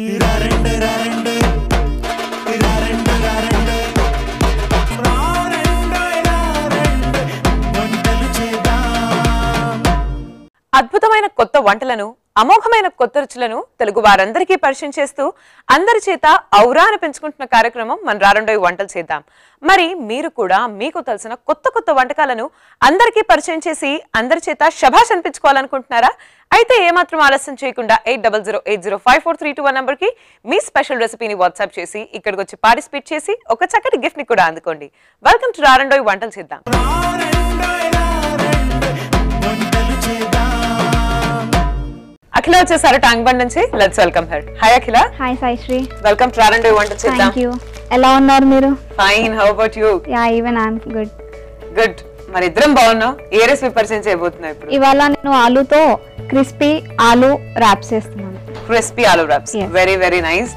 అద్భుతమైన కొత్త వంటలను అమోఘమైన కొత్త రుచులను తెలుగు వారందరికీ పరిచయం చేస్తూ అందరి చేత ఔరా అని పెంచుకుంటున్న కార్యక్రమం మన రారండోయి వంటలు చేద్దాం మరి మీరు కూడా మీకు తెలిసిన కొత్త కొత్త వంటకాలను అందరికీ పరిచయం చేసి అందరి చేత శభాష్ అనిపించుకోవాలనుకుంటున్నారా అయితే ఏమాత్రం ఆలస్యం చేయకుండా eight double zero eight zero five four three two one నంబర్కి మీ స్పెషల్ రెసిపీని వాట్సాప్ చేసి ఇక్కడికి వచ్చి పార్టిసిపేట్ చేసి ఒక చక్కటి గిఫ్ట్ ని కూడా అందుకోండి వెల్కమ్ టు రారండోయి వంటలు చేద్దాం అఖిల వచ్చేసారు టాంగ్ బండ్ నుంచి let's welcome her hi Akhila hi Saisri welcome to Rarandoi Vantalu Cheddam thank you ఎలా ఉన్నారు మీరు fine how about you yeah even I'm good good మరి ఇద్దరం బాగున్నాం ఏ రెసిపీ పరిచయం చేయబోతున్నావు ఇప్పుడు ఇవాళ నేను ఆలూతో క్రిస్పీ ఆలూ ర్యాప్స్ చేస్తున్నాను crispy aloo wraps Yes. Very very nice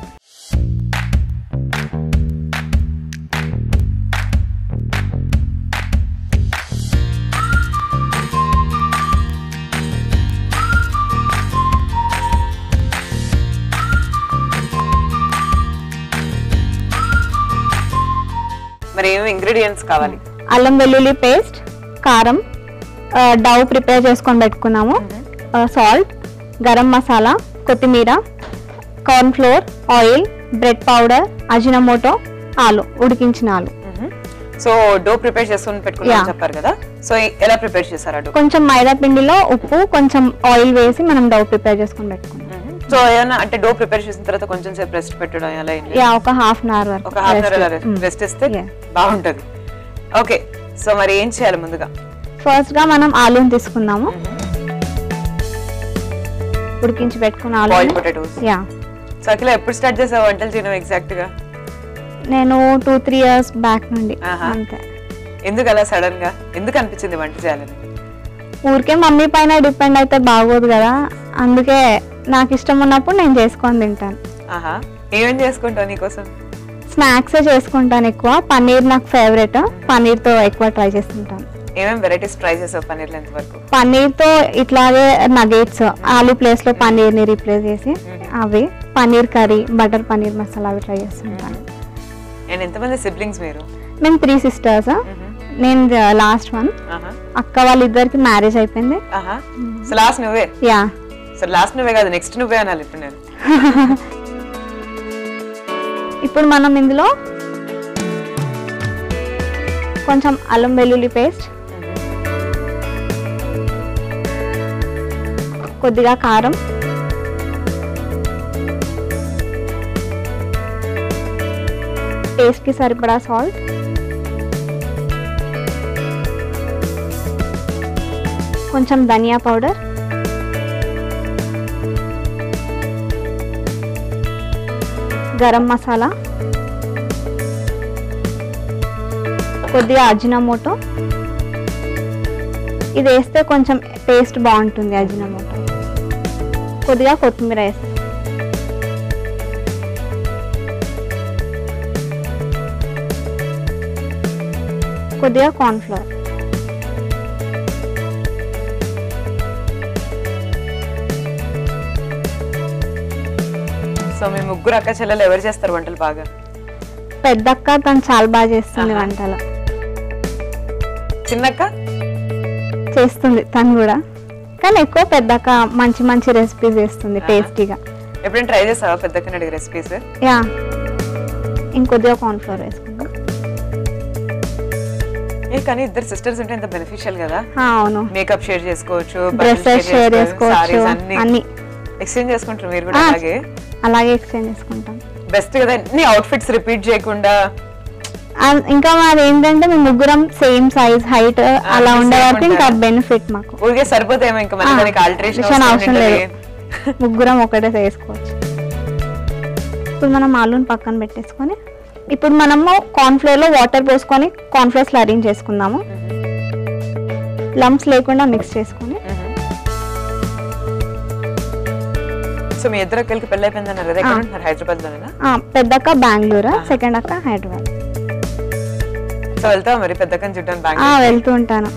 మరి ఏమి ఇంగ్రీడియంట్స్ కావాలి అల్లం వెల్లుల్లి పేస్ట్ కారం డవ్ ప్రిపేర్ చేసుకొని పెట్టుకున్నాము సాల్ట్ గరం మసాలా కొత్తిమీర corn flour oil bread powder Ajinomoto ఆలు ఉడికించిన ఆలు సో డో ప్రిపేర్ చేసుకుని పెట్టుకున్నాం Yeah. చెప్పారు కదా సో ఎలా ప్రిపేర్ చేశారు ఆ డో కొంచెం మైదా పిండిలో ఉప్పు కొంచెం ఆయిల్ వేసి మనం డవ్ ప్రిపేర్ చేసుకొని పెట్టుకున్నాం సో ఏమైనా అంటే డో ప్రిపేర్ చేసిన తర్వాత కొంచెం సేపు రెస్ట్ పెట్టడం అలా ఏం లేదా? యా ఒక హాఫ్ అన్ అవర్ వరకు ఒక half an hour rest. Mm. Rest ఇస్తే Yeah. బాగుంటది ఓకే సో మరి ఏం చేయాలి ముందుగా ఫస్ట్ గా మనం ఆలూని తీసుకుందాము ఉడికించి పెట్టుకున్న బాయిల్ ఆలు పొటాటోస్ యా సో అఖిల ఎప్పుడు స్టార్ట్ చేసావు వంటలు చేయడం ఎగ్జాక్ట్ గా నేను టూ త్రీ ఇయర్స్ బ్యాక్ నుండి ఆహా. అంతే ఎందుకు అలా సడన్ గా ఎందుకు అనిపించింది వంట చేయాలని ఊరికే మమ్మీ పైన డిపెండ్ అయితే బాగోదు కదా అందుకే నాకు ఇష్టం ఉన్నప్పుడు నేను చేసుకొని తింటాను ఆహా ఏమేం చేసుకుంటావు నీకోసం స్నాక్స్ చేసుకుంటాను ఎక్కువ పన్నీర్ నాకు ఫేవరెట్ పన్నీర్తో ఎక్కువ ట్రై చేస్తుంటాను ఏమేం వెరైటీస్ ట్రై చేసావు పన్నీర్ ఎంత వరకు పన్నీర్తో ఇట్లాగే నగేట్స్ ఆలు ప్లేస్లో పన్నీర్ని రీప్లేస్ చేసి అవి పన్నీర్ కర్రీ బటర్ పన్నీర్ మసాలా అవి ట్రై చేస్తుంటాను అండ్ ఎంతమంది సిబ్లింగ్స్ మీరు మేము త్రీ సిస్టర్స్ నేను లాస్ట్ వన్ ఆహా అక్క వాళ్ళిద్దరికి మ్యారేజ్ అయిపోయింది ఆహా సో లాస్ట్ నువ్వే యా సో లాస్ట్ నువ్వే కాదు నెక్స్ట్ నువ్వే అనాలి ఇప్పుడు నేను ఇప్పుడు మనం ఇందులో కొంచెం అల్లం వెల్లుల్లి పేస్ట్ కొద్దిగా కారం టేస్ట్కి సరిపడా సాల్ట్ కొంచెం ధనియా పౌడర్ గరం మసాలా కొద్దిగా అజినమోటో ఇది వేస్తే కొంచెం టేస్ట్ బాగుంటుంది అజినమోటో కొద్దిగా కొత్తిమీర వేస్తాం కొద్దిగా కార్న్ఫ్లవర్ సో మీ ముగ్గురు అక్క చెల్లెలు ఎవరు చేస్తారు వంటలు బాగా పెద్దక్క తను చాలా బాగా చేస్తుంది ఆహా. వంటలు చిన్నక్క చేస్తుంది తను కూడా కానీ ఎక్కువ పెద్దక్క మంచి మంచి రెసిపీస్ చేస్తుంది టేస్టీగా ఎప్పుడైనా ట్రై చేసావా పెద్దక్కని అడిగి రెసిపీస్ యా ఇంకొద్దిగా కార్న్ఫ్లవర్ వేసుకుందాం ఏ కానీ ఇద్దరు సిస్టర్స్ ఉంటే ఎంత బెనిఫిషియల్ కదా ఆ, అవును మేకప్ షేర్ చేసుకోవచ్చు డ్రెస్సెస్ షేర్ చేసుకోవచ్చు అన్ని అన్ని ఎక్స్చేంజ్ చేసుకుంటారు మీరు కూడా ఆ, అలాగే అలాగే ఎక్స్చేంజ్ చేసుకుంటాం బెస్ట్ కదా అన్ని అవుట్ఫిట్స్ రిపీట్ చేయకుండా ఆ, ఇంకా మాది ఏంటంటే మేము ముగ్గురం సేమ్ సైజ్ హైట్ అలా same ఉండే వరకు ఇంకా ఉంటారా? బెనిఫిట్ మాకు ఊరికే సరిపోతాయేమో ఇంకా మళ్ళీ ఆ, దానికి ఆల్టరేషన్ addition అవసరం లేదు ముగ్గురం ఒకటే చేసుకోవచ్చు ఇప్పుడు మనం ఆలూని పక్కన పెట్టేసుకొని ఇప్పుడు మనము కార్న్ఫ్లోర్ లో వాటర్ పోసుకొని కార్న్ఫ్లోర్ స్లరింగ్ చేసుకుందాము లంప్స్ లేకుండా మిక్స్ చేసుకొని సో మీ ఇద్దరు అక్కలకి పెళ్ళి అయిపోయిందన్నారు కదా ఎక్కడ ఆ. ఉంటున్నారు హైదరాబాద్ లోనేనా ఆ, పెద్దక్క బెంగళూరు సెకండ్ అక్క హైదరాబాద్ సో వెళ్తావా మరి పెద్దక్కని చూడడానికి ఆ, బ్యాంక్ వెళ్తూ ఉంటాను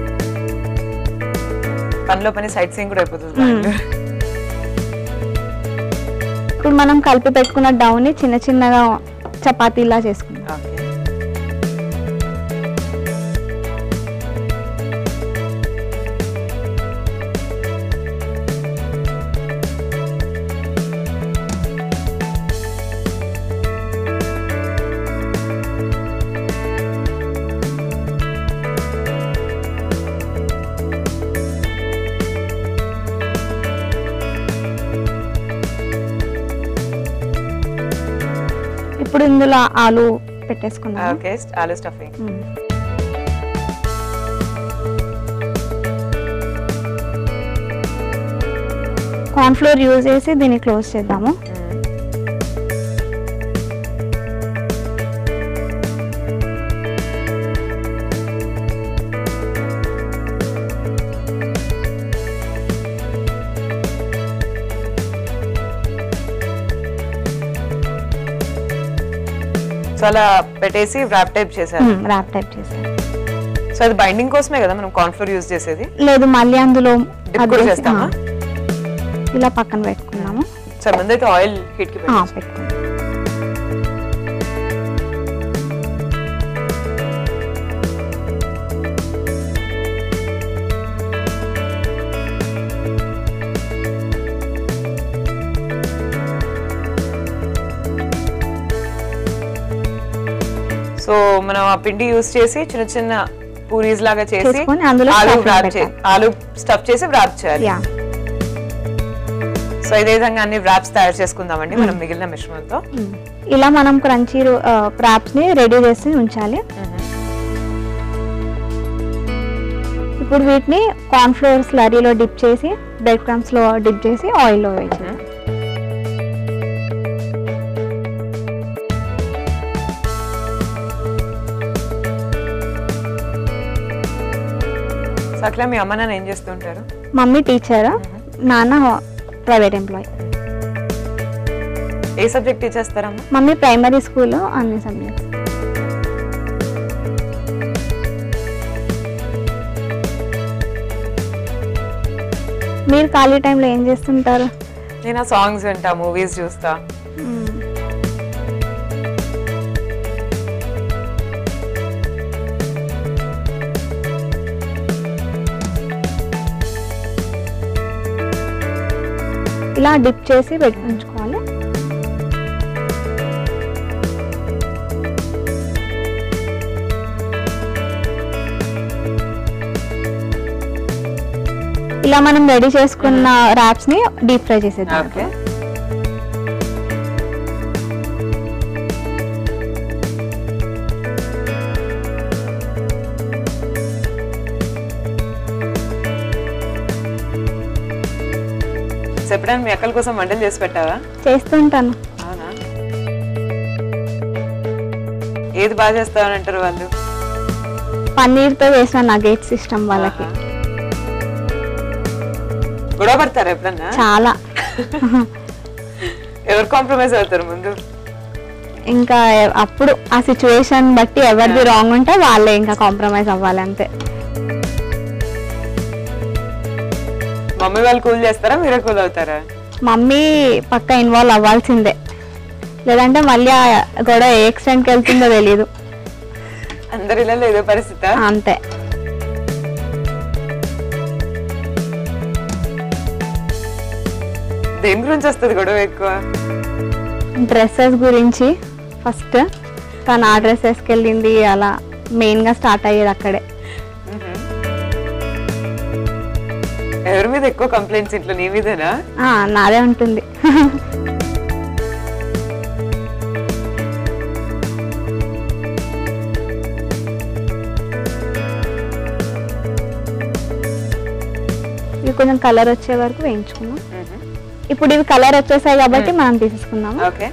పనిలో పని సైట్ సీయింగ్ కూడా అయిపోతుంది మ్మ్. బెంగళూరు. ఇప్పుడు మనం కలిపి పెట్టుకున్న డౌని చిన్న చిన్నగా చపాతీలా చేసుకుందాం ఓకే ఇప్పుడు ఇందులో ఆలు పెట్టేసుకుందాం ఓకే ఆలు స్టఫింగ్ కార్న్ ఫ్లోర్ యూజ్ చేసి దీన్ని క్లోజ్ చేద్దాము సో అలా పెట్టేసి ర్యాప్ టైప్ చేశారు ర్యాప్ టైప్ చేసాం సో అది బైండింగ్ కోసమే కదా మనం కార్న్ఫ్లోర్ యూజ్ చేసేది లేదు మళ్ళీ అందులో Dip అది కూడా వేసి, చేస్తామా? ఆ, ఇలా పక్కన పెట్టుకున్నాము సో ముందు అయితే ఆయిల్ హీట్ కి ఆ, పెట్టేసి. పెట్టుకున్నాం సో మనం ఆ పిండి యూజ్ చేసి చిన్న చిన్న పూరీస్ లాగా చేసి చేసుకొని అందులో ఆలు stuffing wrap పెట్టాలి. చే- ఆలు స్టఫ్ చేసి వ్రాప్ చేయాలి యా సో ఇదే విధంగా అన్ని వ్రాప్స్ తయారు చేసుకుందామండి మనం మిగిలిన మిశ్రమంతో మ్మ్. ఇలా మనం క్రంచీ ప్రాప్స్ ని రెడీ చేసి ఉంచాలి ఇప్పుడు వీటిని కార్న్ ఫ్లోర్ స్లరీలో డిప్ చేసి బ్రెడ్ క్రమ్స్ లో డిప్ చేసి ఆయిల్ లో వేసి సో అట్లా మీ అమ్మ నాన్న ఏం చేస్తుంటారు మమ్మీ టీచర్ నాన్న ప్రైవేట్ ఎంప్లాయ్ ఏ సబ్జెక్ట్ టీచ్ చేస్తారమ్మా మమ్మీ ప్రైమరీ స్కూల్ అన్ని సబ్జెక్ట్స్ మీరు ఖాళీ టైంలో ఏం చేస్తుంటారు నేను ఆ సాంగ్స్ వింటా మూవీస్ చూస్తా ఇలా డిప్ చేసి పెట్టి ఉంచుకోవాలి ఇలా మనం రెడీ చేసుకున్న ర్యాప్స్ ని డీప్ ఫ్రై చేసేద్దాం ఓకే చెప్పడానికి మీ అక్కల కోసం వంటలు చేసి పెట్టావా చేస్తుంటాను అవునా ఏది బాగా చేస్తావని అంటారు వాళ్ళు పన్నీర్తో చేసిన నగేట్స్ ఇష్టం వాళ్ళకి ఆహా. గొడవ పడతారా ఎప్పుడన్నా చాలా ఎవరు కాంప్రమైజ్ అవుతారు ముందు ఇంకా అప్పుడు ఆ సిచ్యువేషన్ బట్టి ఎవరిది రాంగ్ ఉంటే వాళ్ళే ఇంకా కాంప్రమైజ్ అవ్వాలి అంతే మమ్మీ వాళ్ళు కూల్ చేస్తారా మీరే కూల్ అవుతారా మమ్మీ పక్క ఇన్వాల్వ్ అవ్వాల్సిందే లేదంటే మళ్ళీ ఆ గొడవ ఏ ఎక్స్టెంట్కి వెళ్తుందో తెలియదు అందరి ఇళ్ళలో ఏదో పరిస్థితి అంతే దేని గురించి వస్తుంది గొడవ ఎక్కువ డ్రెస్సెస్ గురించి ఫస్ట్ తను ఆ డ్రెస్సెస్కి వెళ్ళింది అలా మెయిన్గా స్టార్ట్ అయ్యేది అక్కడే మ్మ్. ఎవరి మీద ఎక్కువ కంప్లైంట్స్ ఇంట్లో నీ మీదేనా ఆ, నాదే ఉంటుంది ఇవి కొంచెం కలర్ వచ్చే వరకు వేయించుకున్నాం మ్మ్. ఇప్పుడు ఇవి కలర్ వచ్చేసాయి కాబట్టి మనం తీసేసుకుందాము ఓకే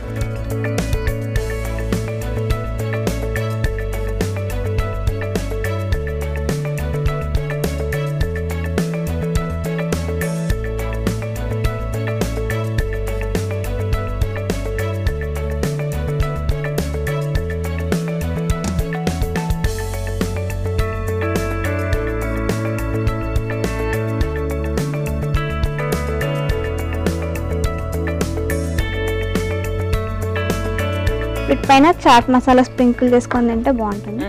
వీటిపైన చాట్ మసాలా స్ప్రింకిల్ చేసుకొని తింటే బాగుంటుంది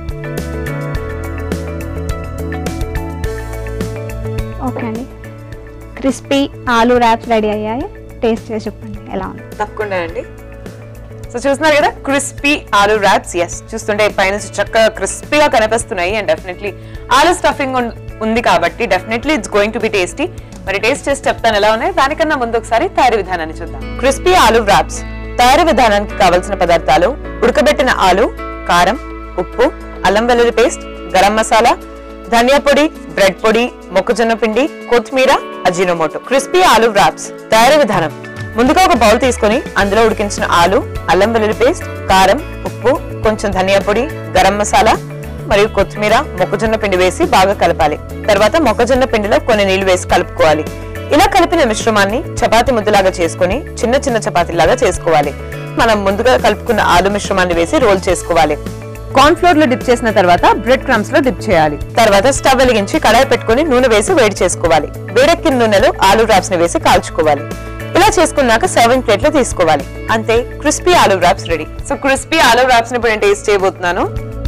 ఓకే అండి క్రిస్పీ ఆలు ర్యాప్స్ రెడీ అయ్యాయి టేస్ట్ చేసి చెప్పండి ఎలా ఉంది తప్పకుండా అండి సో చూస్తున్నారు కదా క్రిస్పీ ఆలు ర్యాప్స్ ఎస్ చూస్తుంటే పైన చక్కగా క్రిస్పీగా కనిపిస్తున్నాయి అండ్ డెఫినెట్లీ ఆలు స్టఫింగ్ ఉంది కాబట్టి definitely it's going to be tasty మరి టేస్ట్ చేసి చెప్తాను ఎలా ఉన్నాయి దానికన్నా ముందు ఒకసారి తయారీ విధానాన్ని చూద్దాం క్రిస్పీ ఆలు ర్యాప్స్ తయారీ విధానానికి కావలసిన పదార్థాలు ఉడకబెట్టిన ఆలు కారం ఉప్పు అల్లం వెల్లుల్లి పేస్ట్ గరం మసాలా ధనియా పొడి బ్రెడ్ పొడి మొక్కజొన్న పిండి కొత్తిమీర అజీనోమోటో క్రిస్పీ ఆలు వ్రాప్స్ తయారీ విధానం ముందుగా ఒక బౌల్ తీసుకొని అందులో ఉడికించిన ఆలు అల్లం వెల్లుల్లి పేస్ట్ కారం ఉప్పు కొంచెం ధనియా పొడి గరం మసాలా మరియు కొత్తిమీర మొక్కజొన్న పిండి వేసి బాగా కలపాలి తర్వాత మొక్కజొన్న పిండిలో కొన్ని నీళ్లు వేసి కలుపుకోవాలి ఇలా కలిపిన మిశ్రమాన్ని చపాతి ముద్దలాగా చేసుకొని చిన్న చిన్న చపాతీలాగా చేసుకోవాలి మనం ముందుగా కలుపుకున్న ఆలు మిశ్రమాన్ని వేసి రోల్ చేసుకోవాలి కార్న్ ఫ్లోర్ లో డిప్ చేసిన తర్వాత బ్రెడ్ క్రమ్స్ లో డిప్ చేయాలి తర్వాత స్టవ్ వెలిగించి కడాయి పెట్టుకుని నూనె వేసి వేడి చేసుకోవాలి వేడెక్కిన నూనెలో ఆలు ర్యాప్స్ ని వేసి కాల్చుకోవాలి ఇలా చేసుకున్నాక సర్వింగ్ ప్లేట్ లో తీసుకోవాలి అంతే crispy aloo wraps ready so crispy aloo wraps ని ఇప్పుడు నేను టేస్ట్ చేయబోతున్నాను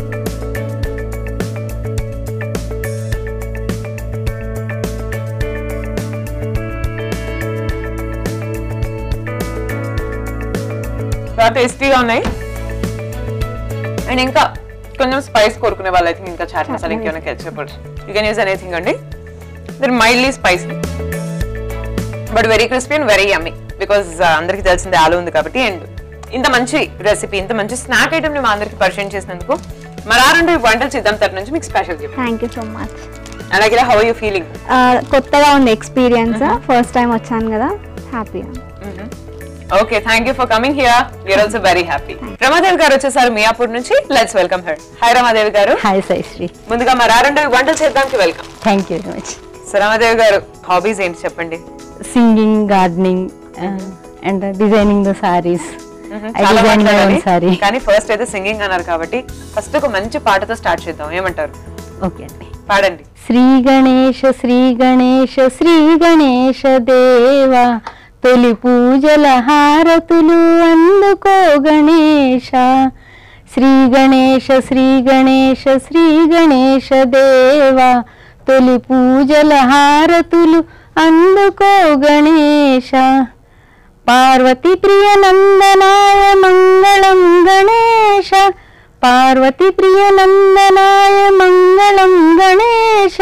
చాలా టేస్టీగా ఉన్నాయి అండ్ ఇంకా కొంచెం స్పైస్ కోరుకునే వాళ్ళైతే ఇంకా చాట్ మసాలా ఇంకేమైనా ketchup you can use anything అండి there mildly spicy but very crispy and very yummy because అందరికి తెలిసిందే ఆలు ఉంది కాబట్టి అండ్ ఇంత మంచి రెసిపీ ఇంత మంచి స్నాక్ ఐటమ్ ని మా అందరికి పరిచయం చేసినందుకు మరారండు వంటలు చేద్దాం తరపు నుంచి మీకు special gift thank you so much అలాగే హౌ యూ ఫీలింగ్ కొత్తగా ఉంది ఎక్స్పీరియన్స్ ఫస్ట్ టైం వచ్చాను కదా happy okay thank you for coming here you're also very happy Ramadevi garu వచ్చేసారు మియాపూర్ నుంచి let's welcome her hi Ramadevi garu hi Saisri ముందుగా మరారండు వంటలు చేద్దాంకి welcome thank you very much so Ramadevi garu hobbies ఏంటి చెప్పండి singing gardening and designing the saris I చాలా డిజైన్ మై మాట్లాడాలి. ఓన్ సారీ కానీ ఫస్ట్ అయితే సింగింగ్ అన్నారు కాబట్టి ఫస్ట్ ఒక మంచి పాటతో స్టార్ట్ చేద్దాం ఏమంటారు ఓకే అండి పాడండి శ్రీ గణేశ శ్రీ గణేశ శ్రీ గణేశ దేవా తొలి పూజల హారతులు అందుకో గణేశ శ్రీ గణేశ శ్రీ గణేశ శ్రీ గణేశ దేవా తొలి పూజల హారతులు అందుకో గణేశ పార్వతి ప్రియ నందనాయ మంగళం గణేశ పార్వతి ప్రియ నందనాయ మంగళం గణేశ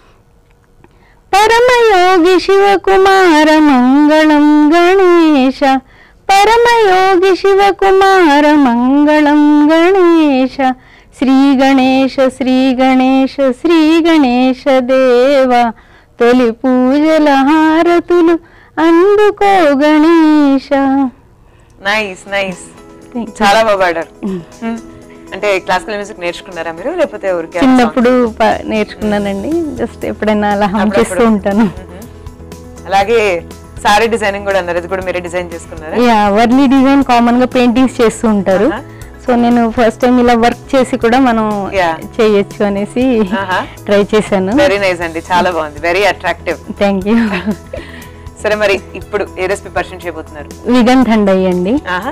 పరమయోగి శివకుమార మంగళం గణేశ పరమయోగి శివకుమార మంగళం గణేశ శ్రీ గణేశ శ్రీ గణేశ శ్రీ గణేశ దేవ తొలి పూజల హారతులు అందుకో Ganesha nice nice Thank you. చాలా బాగా పాడారు Hmm. అంటే క్లాసికల్ మ్యూజిక్ నేర్చుకున్నారా మీరు లేకపోతే ఊరికే చిన్నప్పుడు ప- నేర్చుకున్నానండి జస్ట్ ఎప్పుడైనా అలా హమ్ చేస్తూ అప్పుడప్పుడు. ఉంటాను అలాగే సారీ డిజైనింగ్ కూడా అన్నారు అది కూడా మీరే డిజైన్ చేసుకున్నారా యా వర్లీ డిజైన్ కామన్ గా పెయింటింగ్స్ చేస్తూ ఉంటారు ఆహా. సో నేను ఫస్ట్ టైం ఇలా వర్క్ చేసి కూడా మనం Yeah. చేయొచ్చు అనేసి ఆహా. ట్రై చేశాను వెరీ నైస్ అండి చాలా బాగుంది వెరీ అట్రాక్టివ్ థ్యాంక్ యూ సరే మరి ఇప్పుడు ఏ రెసిపీ పరిచయం చేయబోతున్నారు విగన్ థండయ్య అండి ఆహా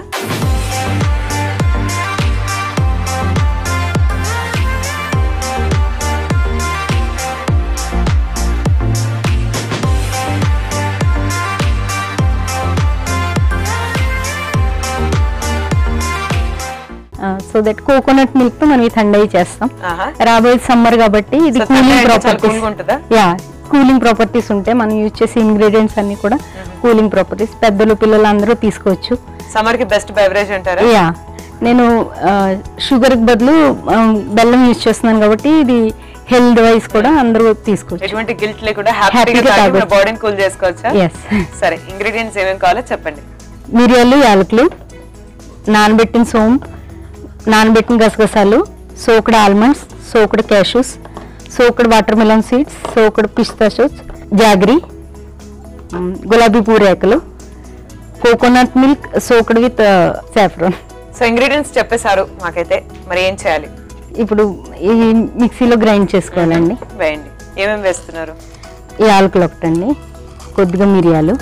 సో దట్ కోకోనట్ మిల్క్ తో మనం ఈ థండయ్య చేస్తాం ఆహా రాబోయే సమ్మర్ కాబట్టి ఇది So, కూలింగ్ థండయ్య అంటే చాలా ప్రాపర్టీస్ cool గా ఉంటుందా? యా కూలింగ్ ప్రాపర్టీస్ ఉంటాయి మనం యూజ్ చేసే ఇంగ్రీడియంట్స్ అన్ని కూడా కూలింగ్ ప్రాపర్టీస్ పెద్దలు పిల్లలు అందరూ తీసుకోవచ్చు సమ్మర్ కి బెస్ట్ బెవరేజ్ అంటారా యా నేను షుగర్ కి బదులు ఆ, బెల్లం యూజ్ చేస్తున్నాను కాబట్టి ఇది హెల్త్ వైజ్ కూడా అందరూ తీసుకోవచ్చు ఎటువంటి గిల్ట్ లేకుండా Happy హ్యాపీగా గా తాగి తాగొచ్చు. బాడీని కూల్ చేసుకోవచ్చా ఎస్ సరే ఇంగ్రీడియంట్స్ ఏమేమి కావాలో చెప్పండి మిరియాలు యాలకులు నానబెట్టిన సోమ్ నానబెట్టిన గసగసాలు soaked almonds soaked cashews soaked watermelon seeds soaked pistachios jaggery మ్, గులాబీ పూరేకలు coconut milk soaked with saffron so ingredients చెప్పేశారు మాకైతే మరి ఏం చేయాలి ఇప్పుడు ఈ మిక్సీలో గ్రైండ్ చేసుకోవాలండి వేయండి ఏమేమి వేస్తున్నారు ఈ యాలకులు ఒకటండి కొద్దిగా మిరియాలు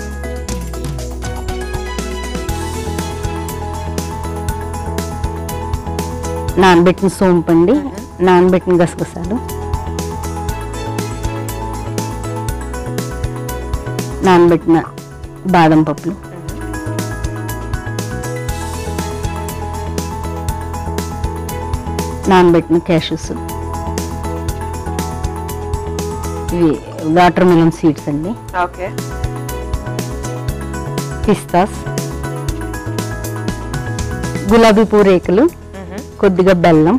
నానబెట్టిన సోంపు అండి నానబెట్టిన గసగసాలు నానబెట్టిన బాదం పప్పులు నానబెట్టిన క్యాషెస్ ఇవి వాటర్ మిలన్ సీడ్స్ అండి ఓకే పిస్తాస్ గులాబీ పూ రేకులు కొద్దిగా బెల్లం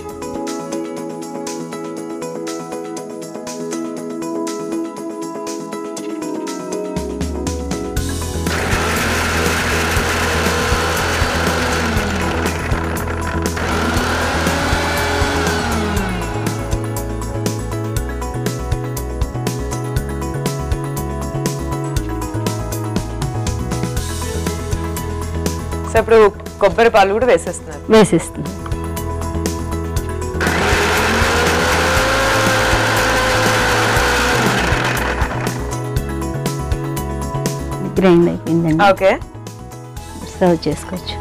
సో ఇప్పుడు కొబ్బరి పాలు కూడా వేసేస్తున్నారు వేసేస్తుంది గ్రైండ్ అయిపోయిందండి ఓకే సర్వ్ చేసుకోవచ్చు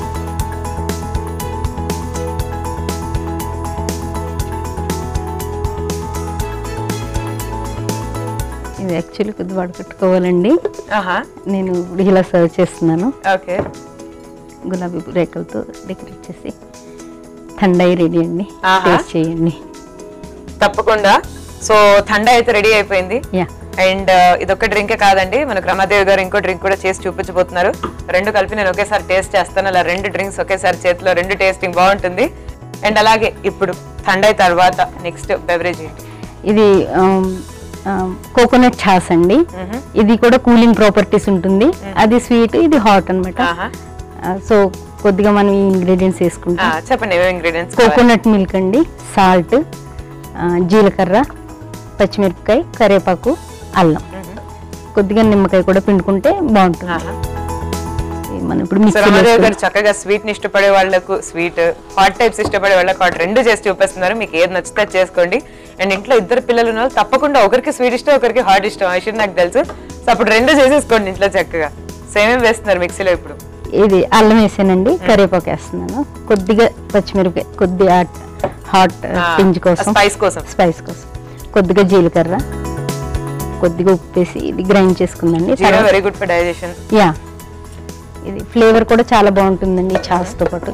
ఇది యాక్చువల్లీ కొద్దిగా వడకట్టుకోవాలండి ఆహా నేను ఇప్పుడు ఇలా సర్వ్ చేస్తున్నాను ఓకే గులాబీ రేఖలతో డెకరేట్ చేసి ఠండాయి రెడీ అండి ఆహా. టేస్ట్ చేయండి తప్పకుండా సో థండా అయితే రెడీ అయిపోయింది యా అండ్ ఇదొక డ్రింకే కాదండి మనకు రమాదేవి గారు ఇంకో డ్రింక్ కూడా చేసి చూపించబోతున్నారు రెండు కలిపి నేను ఒకేసారి టేస్ట్ చేస్తాను అలా రెండు డ్రింక్స్ ఒకేసారి చేతిలో రెండు టేస్టింగ్ బాగుంటుంది అండ్ అలాగే ఇప్పుడు థండా తర్వాత నెక్స్ట్ బెవరేజ్ ఏంటి ఇది కోకోనట్ ఛాస్ అండి ఇది కూడా కూలింగ్ ప్రాపర్టీస్ ఉంటుంది అది స్వీట్ ఇది హాట్ అనమాట ఆహా. సో కొద్దిగా మనం ఈ ఇంగ్రీడియంట్స్ ఆ, వేసుకుంటాం చెప్పండి ఏమేమి ఇంగ్రీడియంట్స్ కోకోనట్ మిల్క్ అండి సాల్ట్ జీలకర్ర పచ్చిమిరపకాయ కరివేపాకు అల్లం కొద్దిగా నిమ్మకాయ కూడా పిండుకుంటే బాగుంటుంది ఇది మనం ఇప్పుడు సో మిక్సీలో రమాదేవి వేసుకొని- గారు చక్కగా స్వీట్ ని ఇష్టపడే వాళ్ళకు స్వీట్ హాట్ టైప్స్ ఇష్టపడే వాళ్ళకు హాట్ రెండు చేసి చూపిస్తున్నారు మీకు ఏది నచ్చితే అది చేసుకోండి అండ్ ఇంట్లో ఇద్దరు పిల్లలు ఉన్న వాళ్ళు తప్పకుండా ఒకరికి స్వీట్ ఇష్టం ఒకరికి హాట్ ఇష్టం ఆ విషయం నాకు తెలుసు సో అప్పుడు రెండు చేసేసుకోండి ఇంట్లో చక్కగా సేమేం వేస్తున్నారు మిక్సీలో ఇప్పుడు ఇది అల్లం వేసానండి కరివేపాకు వేస్తున్నాను కొద్దిగా పచ్చిమిరపకాయ కొద్దిగా హాట్ పింజ్ కోసం స్పైస్ కోసం స్పైస్ కోసం కొద్దిగా జీలకర్ర కొద్దిగా ఉప్పు వేసి ఇది గ్రైండ్ చేసుకుందండి జీరా తర్వాత- very good for digestion yeah ఇది ఫ్లేవర్ కూడా చాలా బాగుంటుందండి ఈ ఛాస్తో పాటు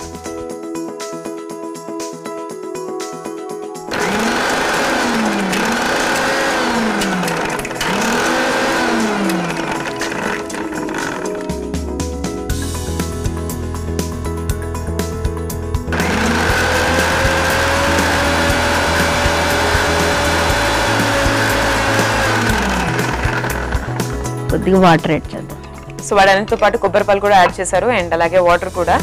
కొద్దిగా వాటర్ యాడ్ చేద్దాం సో వాడన్నిటితో పాటు కొబ్బరి పాలు కూడా యాడ్ చేశారు అండ్ అలాగే వాటర్ కూడా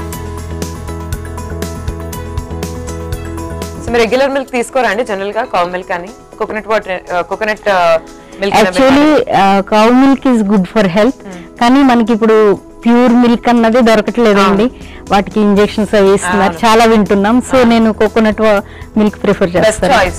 సో మీరు రెగ్యులర్ మిల్క్ తీసుకోరా అండి జనరల్ గా కౌ మిల్క్ అని coconut water coconut milk actually cow milk is good for health కానీ మనకి ఇప్పుడు ప్యూర్ మిల్క్ అన్నది దొరకట్లేదండి వాటికి ఇంజెక్షన్స్ అవి ఇస్తున్నారు చాలా వింటున్నాం సో నేను కోకోనట్ మిల్క్ ప్రిఫర్ బెస్ట్ చేస్తాను చాయిస్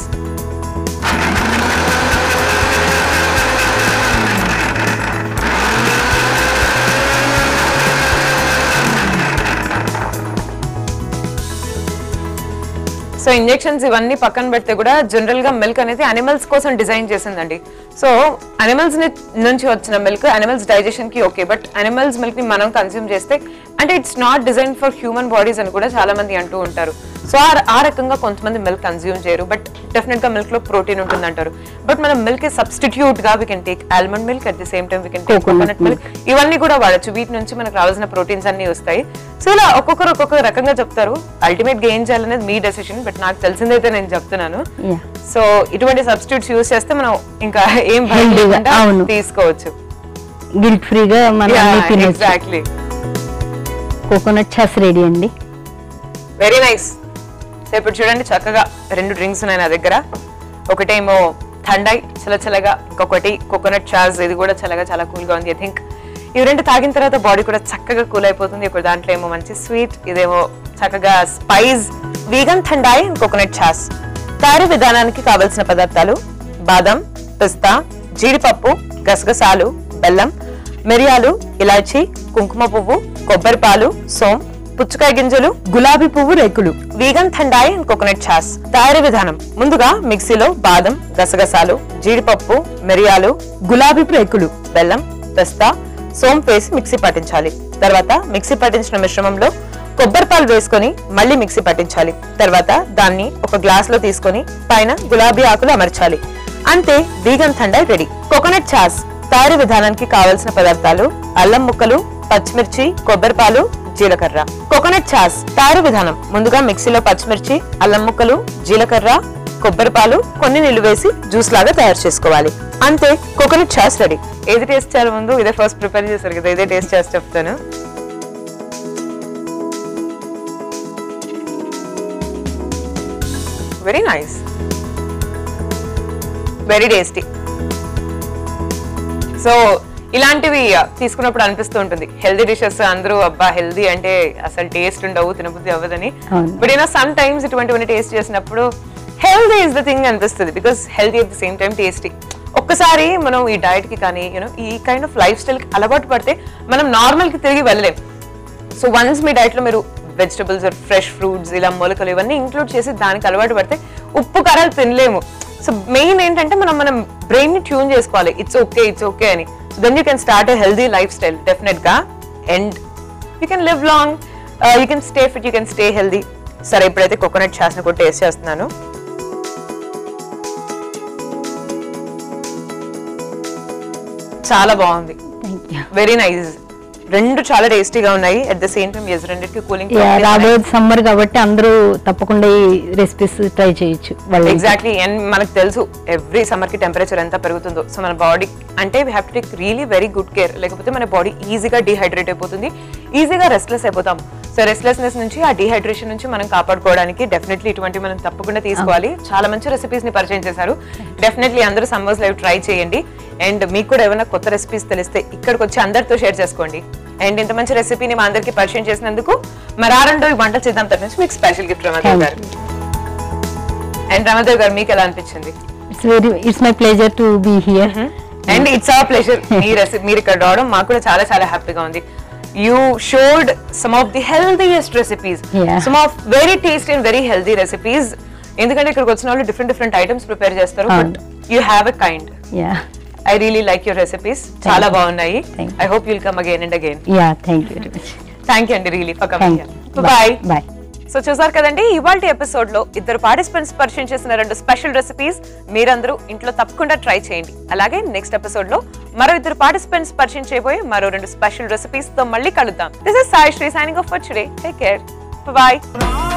సో ఇంజెక్షన్స్ ఇవన్నీ పక్కన పెడితే కూడా జనరల్ గా మిల్క్ అనేది అనిమల్స్ కోసం డిజైన్ చేసిందండి సో అనిమల్స్ నుంచి వచ్చిన మిల్క్ అనిమల్స్ డైజెషన్ కి ఓకే బట్ అనిమల్స్ మిల్క్ ని మనం కన్స్యూమ్ చేస్తే అంటే it's not design for human bodies అని కూడా చాలా మంది అంటూ ఉంటారు సో ఆ ఆ రకంగా కొంతమంది మిల్క్ కన్స్యూమ్ చేయరు బట్ డెఫినెట్ గా మిల్క్ లో ప్రోటీన్ ఉంటుంది అంటారు బట్ మనం మిల్క్ సబ్స్టిట్యూట్ గా we can take almond milk at the same time we can take Coconut coconut milk ఇవన్నీ కూడా వాడచ్చు వీటి నుంచి మనకు రావాల్సిన ప్రోటీన్స్ అన్ని వస్తాయి సో ఇలా ఒక్కొక్కరు ఒక్కొక్క రకంగా చెప్తారు అల్టిమేట్ గా ఏం చేయాలనేది మీ డెసిషన్ బట్ నాకు తెలిసిందైతే నేను చెప్తున్నాను యా సో ఇటువంటి సబ్స్టిట్యూట్స్ యూస్ చేస్తే మనం ఇంకా ఏం భయం Healthy గా, లేకుండా అవును. తీసుకోవచ్చు గిల్ట్ ఫ్రీగా మనం అన్ని తినొచ్చు ఎగ్జాక్ట్లీ కోకోనట్ ఛాస్ రెడీ అండి వెరీ నైస్ సో ఇప్పుడు చూడండి చక్కగా రెండు డ్రింక్స్ ఉన్నాయి నా దగ్గర ఒకటేమో థండాయి చల్లచల్లగా ఇంకొకటి కోకోనట్ చాస్ ఇది కూడా చల్లగా చాలా కూల్గా ఉంది ఐ థింక్ ఇవి రెండు తాగిన తర్వాత బాడీ కూడా చక్కగా కూల్ అయిపోతుంది ఇప్పుడు దాంట్లో ఏమో మంచి స్వీట్ ఇదేమో చక్కగా spice vegan thandai and coconut chaas తయారీ విధానానికి కావలసిన పదార్థాలు బాదం పిస్తా జీడిపప్పు గసగసాలు బెల్లం మిరియాలు ఇలాచి కుంకుమ పువ్వు కొబ్బరి పాలు సోం పుచ్చకాయ గింజలు గులాబీ పువ్వు రేకులు vegan thandai and coconut chaas తయారీ విధానం ముందుగా మిక్సీలో బాదం గసగసాలు జీడిపప్పు మిరియాలు గులాబీ రేకులు బెల్లం పెస్తా సోంపు వేసి మిక్సీ పట్టించాలి తర్వాత మిక్సీ పట్టించిన మిశ్రమంలో కొబ్బరి పాలు వేసుకొని మళ్ళీ మిక్సీ పట్టించాలి తర్వాత దాన్ని ఒక గ్లాస్ లో తీసుకొని పైన గులాబీ ఆకులు అమర్చాలి అంతే vegan thandai ready coconut chaas తయారీ విధానానికి కావలసిన పదార్థాలు అల్లం ముక్కలు పచ్చిమిర్చి కొబ్బరి పాలు జీలకర్ర కోకోనట్ ఛాస్ తయారీ విధానం ముందుగా మిక్సీలో పచ్చిమిర్చి అల్లం ముక్కలు జీలకర్ర కొబ్బరి పాలు కొన్ని నీళ్లు వేసి జ్యూస్ లాగా తయారు చేసుకోవాలి అంతే కోకోనట్ ఛాస్ రెడీ ఏది టేస్ట్ చేయాలి ముందు ఇదే ఫస్ట్ ప్రిపేర్ చేశారు కదా ఇదే టేస్ట్ చేసి చెప్తాను very nice very tasty so ఇలాంటివి ఆ, తీసుకున్నప్పుడు అనిపిస్తూ ఉంటుంది హెల్దీ డిషెస్ అందరూ అబ్బా హెల్దీ అంటే అసలు టేస్ట్ ఉండవు తినబుద్ధి అవ్వదని అవును. బట్ యూనో సమ్ టైమ్స్ ఇటువంటివన్నీ టేస్ట్ చేసినప్పుడు హెల్దీ ఇస్ ద థింగ్ అనిపిస్తుంది because healthy at the same time tasty ఒక్కసారి మనం ఈ డైట్ కి కానీ యూనో ఈ కైండ్ ఆఫ్ లైఫ్ స్టైల్ కి అలవాటు పడితే మనం నార్మల్ కి తిరిగి వెళ్ళలేం సో వన్స్ మీ డైట్ లో మీరు వెజిటబుల్స్ ఫ్రెష్ ఫ్రూట్స్ ఇలా మొలకలు ఇవన్నీ ఇంక్లూడ్ చేసి దానికి అలవాటు పడితే ఉప్పు కారాలు తినలేము సో మెయిన్ ఏంటంటే మనం మనం బ్రెయిన్ ని ట్యూన్ చేసుకోవాలి ఇట్స్ ఓకే ఇట్స్ ఓకే అని so then you can start a healthy life style definite గా and you can live long you can stay fit you can stay healthy సరే ఇప్పుడైతే coconut ఛాస్ని కూడా టేస్ట్ చేస్తున్నాను చాలా బాగుంది థ్యాంక్ యూ వెరీ నైస్ రెండు చాలా టేస్టీగా ఉన్నాయి at the same time yes రెండింటికి కూలింగ్ రాబోయే సమ్మర్ కాబట్టి అందరూ తప్పకుండా ఈ రెసిపీస్ ట్రై చేయొచ్చు వాళ్ళు ఎగ్జాక్ట్లీ అండ్ మనకు తెలుసు ఎవ్రీ సమ్మర్ కి టెంపరేచర్ ఎంత పెరుగుతుందో సో మన బాడీ అంటే we have to take really very good care లేకపోతే మన బాడీ ఈజీగా డిహైడ్రేట్ అయిపోతుంది ఈజీగా రెస్ట్లెస్ అయిపోతాం సో రెస్ట్లెస్నెస్ నుంచి ఆ డిహైడ్రేషన్ నుంచి మనం కాపాడుకోవడానికి డెఫినెట్లీ ఇటువంటి మనం తప్పకుండా తీసుకోవాలి చాలా మంచి రెసిపీస్ ని పరిచయం చేశారు డెఫినెట్లీ అందరూ సమ్మర్స్ లైవ్ ట్రై చేయండి అండ్ మీకు కూడా ఏమైనా కొత్త రెసిపీస్ తెలిస్తే ఇక్కడికి వచ్చి అందరితో షేర్ చేసుకోండి అండ్ ఇంత మంచి రెసిపీని మా అందరికి పరిచయం చేసినందుకు మరారండో ఈ వంటలు చేద్దాం తరఫు నుంచి మీకు స్పెషల్ గిఫ్ట్ రమాదేవ్ గారు అండ్ రమాదేవ్ గారు మీకు ఎలా అనిపించింది it's very it's my pleasure to be here and it's our pleasure మీ రెసిపీ మీరు ఇక్కడ రావడం మాకు కూడా చాలా చాలా హ్యాపీగా ఉంది you showed some of the healthiest recipes Yeah. Some of very tasty and very healthy recipes ఎందుకంటే ఇక్కడికి వచ్చిన వాళ్ళు డిఫరెంట్ డిఫరెంట్ ఐటమ్స్ ప్రిపేర్ చేస్తారు but you have a kind yeah I really like your recipes చాలా బాగున్నాయి Thank you. I hope you'll come again and again yeah thank you very much thank you అండి really for thank coming you bye bye so చూసారు కదండి ఇవాళ episode లో ఇద్దరు participants పరిచయం చేసిన రెండు స్పెషల్ రెసిపీస్ మీరందరూ ఇంట్లో తప్పకుండా ట్రై చేయండి అలాగే నెక్స్ట్ ఎపిసోడ్ లో మరో ఇద్దరు పార్టిసిపెంట్స్ పరిచయం చేయబోయే మరో రెండు స్పెషల్ రెసిపీస్ తో మళ్ళీ కలుద్దాం this is Sai Sri signing off for today take care bye